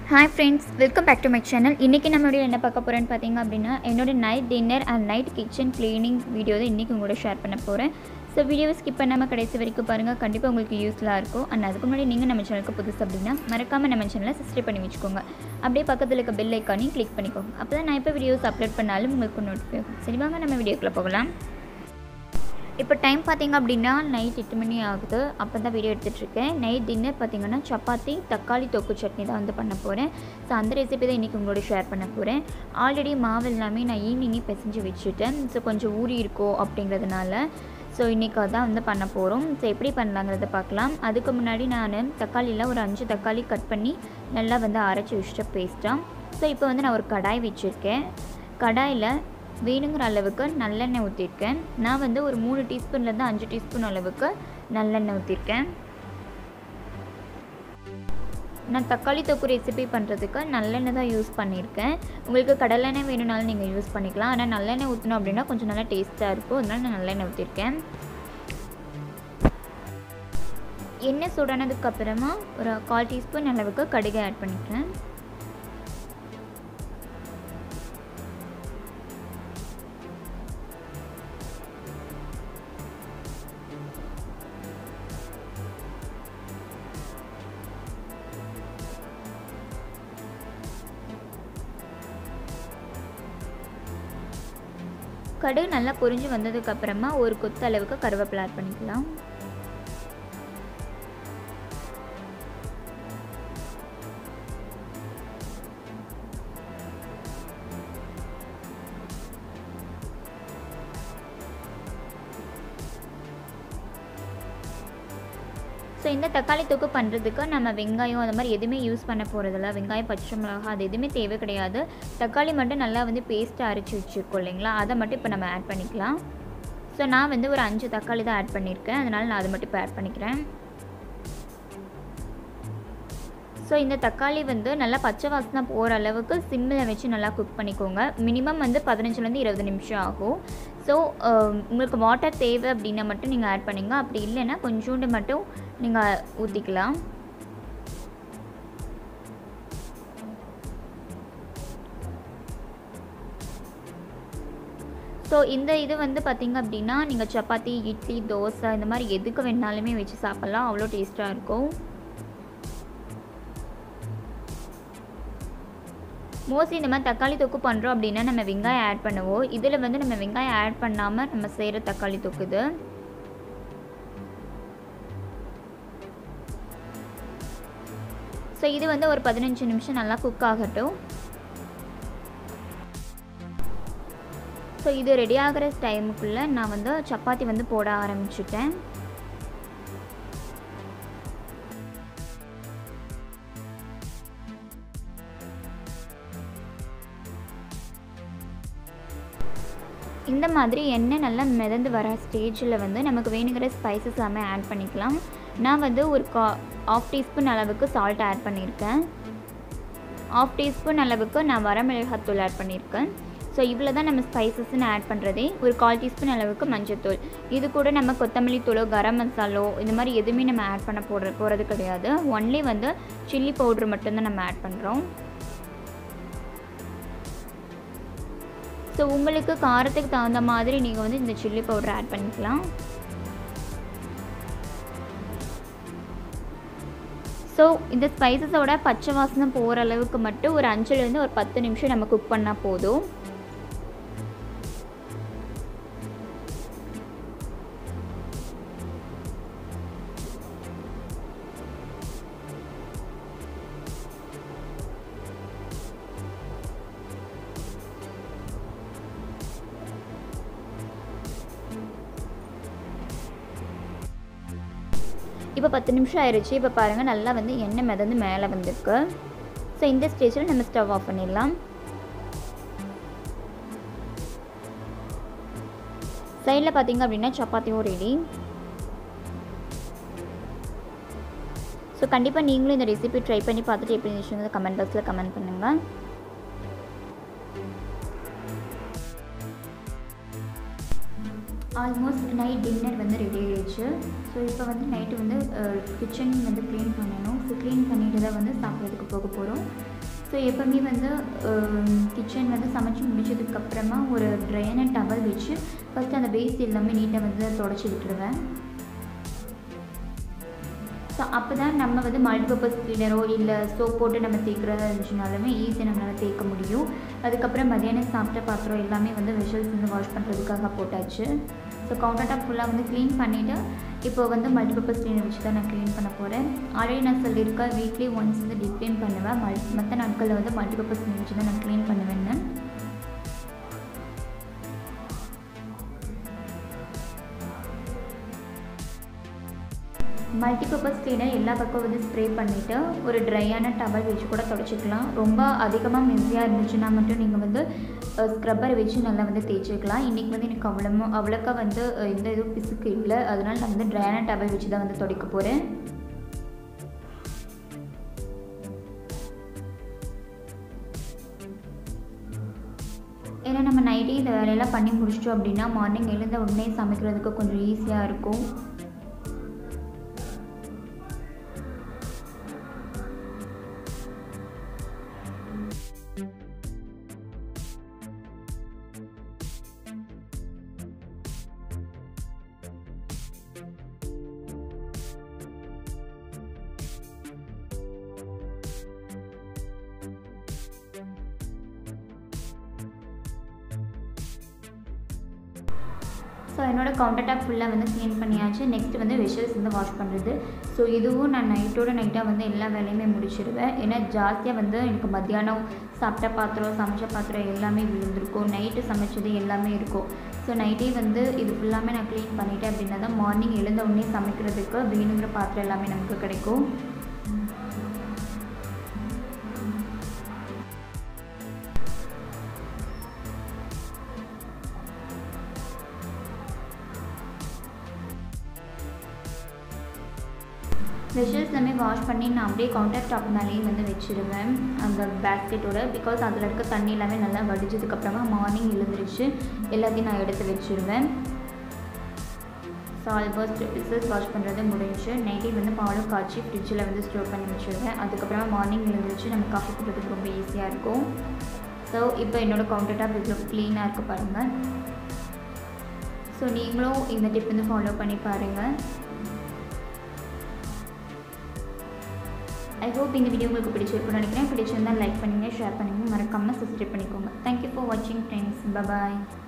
hi friends welcome back to my channel இன்றைக்கி நம்மளுடைய என்ன பார்க்க போகிறேன்னு பார்த்தீங்க அப்படின்னா என்னோட night dinner and night kitchen cleaning video தான் இன்றைக்கி உங்களோட ஷேர் பண்ண போகிறேன் ஸோ வீடியோவை ஸ்கிப் பண்ணாமல் கடைசி வரைக்கும் பாருங்கள் கண்டிப்பாக உங்களுக்கு யூஸ்ஃபுல்லாக இருக்கும் அண்ட் அதுக்கு முன்னாடி நீங்கள் நம்ம சேனலுக்கு புதுசு அப்படின்னா மறக்காமல் நம்ம சேனலை சப்ஸ்கிரைப் பண்ணி வச்சுக்கோங்க அப்படியே பக்கத்தில் இருக்க பெல் ஐக்கானையும் கிளிக் பண்ணிக்கோங்க அப்போ தான் நான் இப்போ வீடியோஸ் அப்லோட் பண்ணாலும் உங்களுக்கு நோட்டிஃபை ஆகும் சரி வாங்க நம்ம வீடியோக்குள்ளே போகலாம் இப்போ டைம் பார்த்தீங்க அப்படின்னா நைட் எட்டு மணி ஆகுது அப்போ தான் வீடியோ எடுத்துகிட்ருக்கேன் நைட் டின்னர் பார்த்தீங்கன்னா சப்பாத்தி தக்காளி தொக்கு சட்னி தான் வந்து பண்ண போகிறேன் ஸோ அந்த ரெசிபி தான் இன்றைக்கி உங்களோட ஷேர் பண்ண போகிறேன் ஆல்ரெடி மாவு எல்லாமே நான் ஈவினிங்கே பிசைஞ்சு வச்சுட்டேன் ஸோ கொஞ்சம் ஊறி இருக்கோ அப்படிங்கிறதுனால ஸோ இன்றைக்கி அதான் வந்து பண்ண போகிறோம் ஸோ எப்படி பண்ணலாங்கிறத பார்க்கலாம் அதுக்கு முன்னாடி நான் தக்காளியில் ஒரு அஞ்சு தக்காளி கட் பண்ணி நல்லா வந்து அரைச்சி வச்சுட்ட பேஸ்ட்டாக ஸோ இப்போ வந்து நான் ஒரு கடாய் வச்சுருக்கேன் கடாயில் வேணுங்கிற அளவுக்கு நல்லெண்ணெய் ஊற்றிருக்கேன் நான் வந்து ஒரு மூணு டீஸ்பூன்லேருந்து அஞ்சு டீஸ்பூன் அளவுக்கு நல்லெண்ணெய் ஊற்றிருக்கேன் நான் தக்காளி தொக்கு ரெசிபி பண்ணுறதுக்கு நல்லெண்ணெய் தான் யூஸ் பண்ணியிருக்கேன் உங்களுக்கு கடலெண்ணெய் வேணும்னாலும் நீங்கள் யூஸ் பண்ணிக்கலாம் ஆனால் நல்லெண்ணெய் ஊற்றினோம் அப்படின்னா கொஞ்சம் நல்லா டேஸ்ட்டாக இருக்கும் அதனால நான் நல்லெண்ணெய் ஊற்றிருக்கேன் எண்ணெய் சுடானதுக்கு அப்புறமா ஒரு கால் டீஸ்பூன் அளவுக்கு கடுகு ஆட் பண்ணிக்கிறேன் கடுகு நல்லா பொரிஞ்சு வந்ததுக்கு அப்புறமா ஒரு கொத்து அளவுக்கு கருவேப்பிலை ஆட் பண்ணிக்கலாம் ஸோ இந்த தக்காளி தொக்கு பண்ணுறதுக்கு நம்ம வெங்காயம் அந்த மாதிரி எதுவுமே யூஸ் பண்ண போகிறதில்ல வெங்காயம் பச்சை மிளகா அது எதுவுமே தேவை கிடையாது தக்காளி மட்டும் நல்லா வந்து பேஸ்ட்டாக அரைச்சி வச்சுருக்கோம் இல்லைங்களா அதை மட்டும் இப்போ நம்ம ஆட் பண்ணிக்கலாம் ஸோ நான் வந்து ஒரு அஞ்சு தக்காளி தான் ஆட் பண்ணியிருக்கேன் அதனால் நான் அதை மட்டும் இப்போ ஆட் பண்ணிக்கிறேன் ஸோ இந்த தக்காளி வந்து நல்லா பச்சை வாசனை போகிற அளவுக்கு சிம்மில் வச்சு நல்லா குக் பண்ணிக்கோங்க மினிமம் வந்து பதினஞ்சுலேருந்து இருபது நிமிஷம் ஆகும் ஸோ உங்களுக்கு வாட்டர் தேவை அப்படின்னா மட்டும் நீங்கள் ஆட் பண்ணிங்க அப்படி இல்லைன்னா கொஞ்சோண்டு மட்டும் நீங்கள் ஊற்றிக்கலாம் ஸோ இந்த இது வந்து பார்த்திங்க அப்படின்னா நீங்கள் சப்பாத்தி இட்லி தோசை இந்த மாதிரி எதுக்கு வேணாலுமே வச்சு சாப்பிட்லாம் அவ்வளோ டேஸ்ட்டாக இருக்கும் மோஸ்ட்லி இந்த மாதிரி தக்காளி தொக்கு பண்ணுறோம் அப்படின்னா நம்ம வெங்காயம் ஆட் பண்ணுவோம் இதில் வந்து நம்ம வெங்காயம் ஆட் பண்ணாமல் நம்ம செய்கிற தக்காளி தொக்கு இது ஸோ இது வந்து ஒரு பதினஞ்சு நிமிஷம் நல்லா குக் ஆகட்டும் ஸோ இது ரெடி ஆகிற டைமுக்குள்ளே நான் வந்து சப்பாத்தி வந்து போட ஆரம்பிச்சிட்டேன் இந்த மாதிரி எண்ணெய் நல்லா மிதந்து வர ஸ்டேஜில் வந்து நமக்கு வேணுங்கிற ஸ்பைசஸ் எல்லாமே ஆட் பண்ணிக்கலாம் நான் வந்து ஒரு கா ஆஃப் டீஸ்பூன் அளவுக்கு சால்ட் ஆட் பண்ணியிருக்கேன் ஆஃப் டீஸ்பூன் அளவுக்கு நான் வரமிளகாத்தூள் ஆட் பண்ணியிருக்கேன் ஸோ இவ்வளோ தான் நம்ம ஸ்பைசஸ்ன்னு ஆட் பண்ணுறதே ஒரு கால் டீஸ்பூன் அளவுக்கு மஞ்சத்தூள் இது கூட நம்ம கொத்தமல்லி தூளோ கரம் மசாலோ இந்த மாதிரி எதுவுமே நம்ம ஆட் பண்ண போடுற போகிறது கிடையாது ஒன்லி வந்து சில்லி பவுட்ரு மட்டும்தான் நம்ம ஆட் பண்ணுறோம் ஸோ உங்களுக்கு காரத்துக்கு தகுந்த மாதிரி நீங்கள் வந்து இந்த சில்லி பவுடர் ஆட் பண்ணிக்கலாம் ஸோ இந்த ஸ்பைசஸோட பச்சை வாசனை போகிற அளவுக்கு மட்டும் ஒரு அஞ்சுலேருந்து ஒரு பத்து நிமிஷம் நம்ம குக் பண்ணால் போதும் இப்போ பத்து நிமிஷம் ஆயிடுச்சு இப்போ பாருங்கள் நல்லா வந்து எண்ணெய் மிதந்து மேலே வந்திருக்கு ஸோ இந்த ஸ்டேஜில் நம்ம ஸ்டவ் ஆஃப் பண்ணிடலாம் சைடில் பார்த்தீங்க அப்படின்னா சப்பாத்தியும் ரெடி ஸோ கண்டிப்பாக நீங்களும் இந்த ரெசிபி ட்ரை பண்ணி பார்த்துட்டு எப்படி இருந்துச்சுங்கிறத கமெண்ட் பாக்ஸில் கமெண்ட் பண்ணுங்கள் ஆல்மோஸ்ட் நைட் டின்னர் வந்து ரெடி ஆயிடுச்சு ஸோ இப்போ வந்து நைட்டு வந்து கிச்சன் வந்து க்ளீன் பண்ணணும் ஸோ க்ளீன் பண்ணிட்டு தான் வந்து சாப்பிட்றதுக்கு போக போகிறோம் ஸோ எப்போவுமே வந்து கிச்சன் வந்து சமைச்சு முடிச்சதுக்கப்புறமா ஒரு ட்ரையான டவல் வச்சு ஃபஸ்ட்டு அந்த வேஸ்ட் எல்லாமே நீட்டாக வந்து தொடச்சி விட்டுருவேன் ஸோ அப்போ தான் நம்ம வந்து மல்டிபர்பஸ் கிளீனரோ இல்லை சோப் போட்டு நம்ம தேய்க்கிறதா இருந்துச்சுனாலுமே ஈஸியாக நம்மளால் தேய்க்க முடியும் அதுக்கப்புறம் மதியானம் சாப்பிட்ட பாத்திரம் எல்லாமே வந்து விஷல்ஸ் வந்து வாஷ் பண்ணுறதுக்காக போட்டாச்சு ஸோ கவுண்டர் டாப் ஃபுல்லாக வந்து க்ளீன் பண்ணிவிட்டு இப்போ வந்து மல்டிபர்பஸ் கிளீனர் வச்சு தான் நான் க்ளீன் பண்ண போகிறேன் ஆல்ரெடி நான் சொல்லியிருக்கேன் வீக்லி ஒன்ஸ் வந்து டீப் க்ளீன் பண்ணுவேன் மல் மற்ற நாட்களில் வந்து மல்டிபர்பஸ் கிளீனர் வச்சு தான் நான் க்ளீன் பண்ணுவேன்னு மல்டிபர்பஸ் கிளீனர் எல்லா பக்கம் வந்து ஸ்ப்ரே பண்ணிவிட்டு ஒரு ட்ரையான டவல் வச்சு கூட தொடச்சிக்கலாம் ரொம்ப அதிகமாக மெஸ்ஸியாக இருந்துச்சுன்னா மட்டும் நீங்கள் வந்து ஸ்க்ரப்பரை வச்சு நல்லா வந்து தேய்ச்சிக்கலாம் இன்றைக்கி வந்து எனக்கு அவ்வளோ அவ்வளோக்கா வந்து எந்த இதுவும் பிசுக்கு இல்லை அதனால் நான் வந்து ட்ரையான டவல் வச்சு தான் வந்து துடைக்க போகிறேன் ஏன்னா நம்ம நைட்டே இந்த வேலையெல்லாம் பண்ணி முடிச்சிட்டோம் அப்படின்னா மார்னிங் எழுந்த உடனே சமைக்கிறதுக்கு கொஞ்சம் ஈஸியாக இருக்கும் ஸோ என்னோடய கவுண்டர் டாப் ஃபுல்லாக வந்து க்ளீன் பண்ணியாச்சு நெக்ஸ்ட் வந்து விஷல்ஸ் வந்து வாஷ் பண்ணுறது ஸோ இதுவும் நான் நைட்டோட நைட்டாக வந்து எல்லா வேலையுமே முடிச்சிடுவேன் ஏன்னா ஜாஸ்தியாக வந்து எனக்கு மத்தியானம் சாப்பிட்ட பாத்திரம் சமைச்ச பாத்திரம் எல்லாமே விழுந்திருக்கும் நைட்டு சமைச்சது எல்லாமே இருக்கும் ஸோ நைட்டே வந்து இது ஃபுல்லாமே நான் க்ளீன் பண்ணிட்டேன் அப்படின்னா தான் மார்னிங் எழுந்த உடனே சமைக்கிறதுக்கு வேணுங்கிற பாத்திரம் எல்லாமே நமக்கு கிடைக்கும் வெஷல்ஸ் எல்லாமே வாஷ் பண்ணி நான் அப்படியே கவுண்டர் டாப் மேலேயே வந்து வச்சுருவேன் அந்த பேஸ்கெட்டோட பிகாஸ் அதில் இருக்க தண்ணி எல்லாமே நல்லா வடிஞ்சதுக்கப்புறமா மார்னிங் எழுந்திரிச்சு எல்லாத்தையும் நான் எடுத்து வச்சுருவேன் ஸோ ஆல்மோஸ்ட் வெஷல்ஸ் வாஷ் பண்ணுறது முடிஞ்சு நைட்டே வந்து பாலும் காய்ச்சி ஃப்ரிட்ஜில் வந்து ஸ்டோர் பண்ணி வச்சுருவேன் அதுக்கப்புறமா மார்னிங் எழுந்திரிச்சு நம்ம காஃபி போடுறதுக்கு ரொம்ப ஈஸியாக இருக்கும் ஸோ இப்போ என்னோடய கவுண்டர் டாப் இவ்வளோ க்ளீனாக இருக்குது பாருங்கள் ஸோ நீங்களும் இந்த டிப் வந்து ஃபாலோ பண்ணி பாருங்கள் ஐ ஹோப் இந்த வீடியோ உங்களுக்கு பிடிச்சிருக்குன்னு நினைக்கிறேன் பிடிச்சிருந்தால் லைக் பண்ணுங்கள் ஷேர் பண்ணுங்கள் மறக்காமல் சப்ஸ்கிரைப் பண்ணிக்கோங்க தேங்க்யூ ஃபார் வாட்சிங் ஃப்ரெண்ட்ஸ் பபாய்